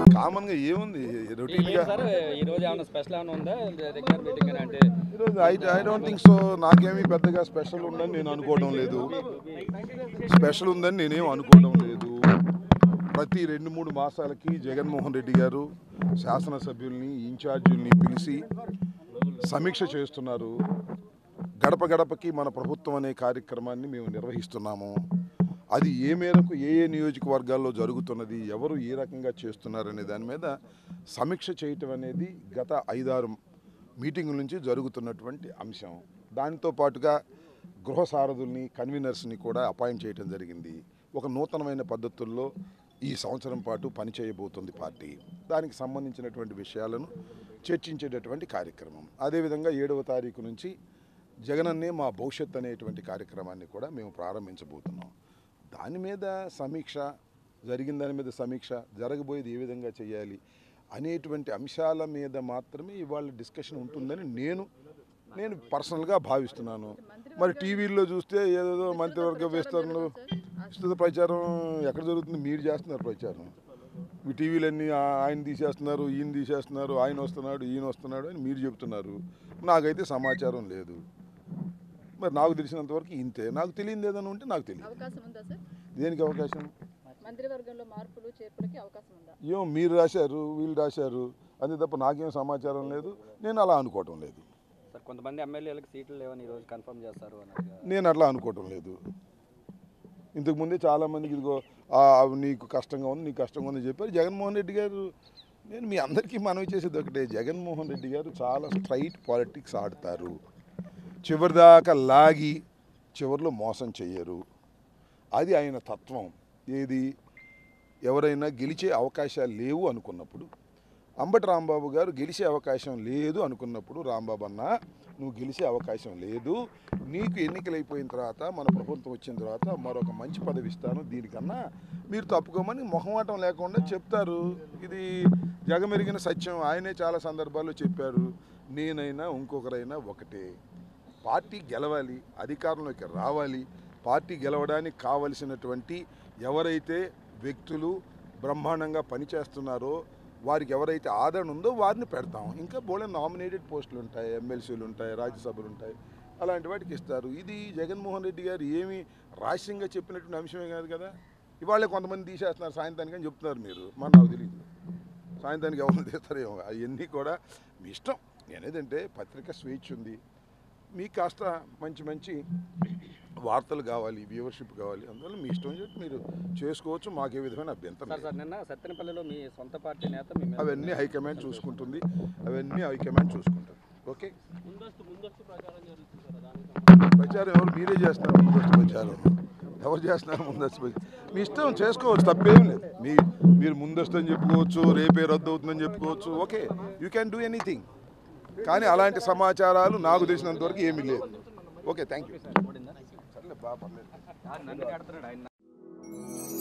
కామన్గా ఏముంది ఏంటి రొటీన్గా సార్ ఈ రోజు ఏమైనా స్పెషల్ ఏమైనా ఉందా రెగ్యులర్ మీటింగ్ అని అంటే ఈరోజు I I don't think so నాకేమీ పెద్దగా స్పెషల్ ఉందని నేను అనుకోవడం లేదు స్పెషల్ ఉందని నేనేం అనుకోవడం లేదు ప్రతి రెండు మూడు మాసాలకి జగన్మోహన్ రెడ్డి గారు శాసనసభ్యుల్ని ఇన్ఛార్జీల్ని పిలిచి సమీక్ష చేస్తున్నారు గడప గడపకి మన ప్రభుత్వం అనే కార్యక్రమాన్ని మేము నిర్వహిస్తున్నాము అది ఏ మేరకు ఏ ఏ నియోజకవర్గాల్లో జరుగుతున్నది ఎవరు ఏ రకంగా చేస్తున్నారనే దాని మీద సమీక్ష చేయటం అనేది గత ఐదారు మీటింగుల నుంచి జరుగుతున్నటువంటి అంశం దానితో పాటుగా గృహ సారథుల్ని కన్వీనర్స్ని కూడా అపాయింట్ చేయడం జరిగింది ఒక నూతనమైన పద్ధతుల్లో ఈ సంవత్సరం పాటు పనిచేయబోతుంది పార్టీ దానికి సంబంధించినటువంటి విషయాలను చర్చించేటటువంటి కార్యక్రమం అదేవిధంగా ఏడవ తారీఖు నుంచి జగనన్నే మా భవిష్యత్ అనేటువంటి కార్యక్రమాన్ని కూడా మేము ప్రారంభించబోతున్నాం దాని మీద సమీక్ష జరిగిన దాని మీద సమీక్ష జరగబోయేది ఏ విధంగా చేయాలి అనేటువంటి అంశాల మీద మాత్రమే ఇవాళ డిస్కషన్ ఉంటుందని నేను నేను పర్సనల్గా భావిస్తున్నాను మరి టీవీల్లో చూస్తే ఏదేదో మంత్రివర్గ విస్తరణలు విస్తృత ప్రచారం ఎక్కడ జరుగుతుంది మీరు చేస్తున్నారు ప్రచారం మీ టీవీలన్నీ ఆ- ఆయన తీసేస్తున్నారు ఈయన తీసేస్తున్నారు ఆయన వస్తున్నాడు ఈయన వస్తున్నాడు అని మీరు చెప్తున్నారు నాకైతే సమాచారం లేదు మరి నాకు తెలిసినంత వరకు ఇంతే నాకు తెలియదు ఏదైనా ఉంటే నాకు తెలియదు అవకాశం ఉందా సార్ దేనికి అవకాశం మంత్రివర్గంలో మార్పులు చేర్పులకి అవకాశం ఉందా ఏమో మీరు రాశారు వీళ్ళు రాశారు అంతే తప్ప నాకేం సమాచారం లేదు నేను అలా అనుకోవటం లేదు సార్ కొంతమంది ఎమ్మెల్యేలకు సీట్లు లేవని ఈ రోజు కన్ఫర్మ్ చేస్తారు అన్నట్టుగా నేను అట్లా అనుకోవటం లేదు ఇంతకుముందే చాలామందికి ఇదిగో "ఆ, నీకు కష్టంగా ఉంది నీకు కష్టంగా ఉంది చెప్పారు జగన్మోహన్ రెడ్డి గారు నేను మీ అందరికీ మనవి చేసేది ఒకటే జగన్మోహన్ రెడ్డి గారు చాలా స్ట్రైట్ పాలిటిక్స్ ఆడతారు చివరిదాకా లాగి చివరిలో మోసం చెయ్యరు అది ఆయన తత్వం ఏది ఎవరైనా గెలిచే అవకాశాలు లేవు అనుకున్నప్పుడు అంబటి రాంబాబు గారు గెలిచే అవకాశం లేదు అనుకున్నప్పుడు రాంబాబు అన్న నువ్వు గెలిచే అవకాశం లేదు నీకు ఎన్నికలు అయిపోయిన తర్వాత మన ప్రభుత్వం వచ్చిన తర్వాత మరొక మంచి పదవి ఇస్తాను దీనికన్నా మీరు తప్పుకోమని మొహమాటం లేకుండా చెప్తారు ఇది జగమెరిగిన సత్యం ఆయనే చాలా సందర్భాల్లో చెప్పారు నేనైనా ఇంకొకరైనా ఒకటే పార్టీ గెలవాలి అధికారంలోకి రావాలి పార్టీ గెలవడానికి కావలసినటువంటి ఎవరైతే వ్యక్తులు బ్రహ్మాండంగా పనిచేస్తున్నారో వారికి ఎవరైతే ఆదరణ ఉందో వారిని పెడతాం ఇంకా బోలే నామినేటెడ్ పోస్టులు ఉంటాయి ఎమ్మెల్సీలు ఉంటాయి రాజ్యసభలు ఉంటాయి అలాంటి వాటికి ఇస్తారు ఇది జగన్మోహన్ రెడ్డి గారు ఏమి రహస్యంగా చెప్పినటువంటి అంశమే కాదు కదా ఇవాళ కొంతమంది తీసేస్తున్నారు సాయంత్రానికి అని చెప్తున్నారు మీరు మన నాకు తెలియదు సాయంత్రానికి ఎవరు తీస్తారేమో అవన్నీ కూడా మీ ఇష్టం నేనేదంటే పత్రిక స్వేచ్ఛ ఉంది మీకు కాస్త మంచి మంచి వార్తలు కావాలి వ్యూవర్షిప్ కావాలి అందువల్ల మీ ఇష్టం చెప్పి మీరు చేసుకోవచ్చు మాకే విధమైన అభ్యంతరం సార్ లేదు. సార్ నిన్న సత్తెనపల్లిలో మీ సొంత పార్టీ నేత మీ మీద అవన్నీ హైకమాండ్ చూసుకుంటుంది అవన్నీ హైకమాండ్ చూసుకుంటుంది ఓకే ప్రచారం ఎవరు మీరే చేస్తున్నారు ముందస్తు ప్రచారం ఎవరు చేస్తున్నారు ముందస్తు ప్రచారం మీ ఇష్టం చేసుకోవచ్చు తప్పేం లేదు మీ మీరు ముందస్తు అని చెప్పుకోవచ్చు రేపే రద్దు అవుతుందని చెప్పుకోవచ్చు okay you can do anything కానీ అలాంటి సమాచారాలు నాకు తెలిసినంత వరకు ఏమీ లేదు ఓకే థ్యాంక్ యూ సర్లే బాగా పర్లేదు నన్ను కడుతున్నాడు ఆయన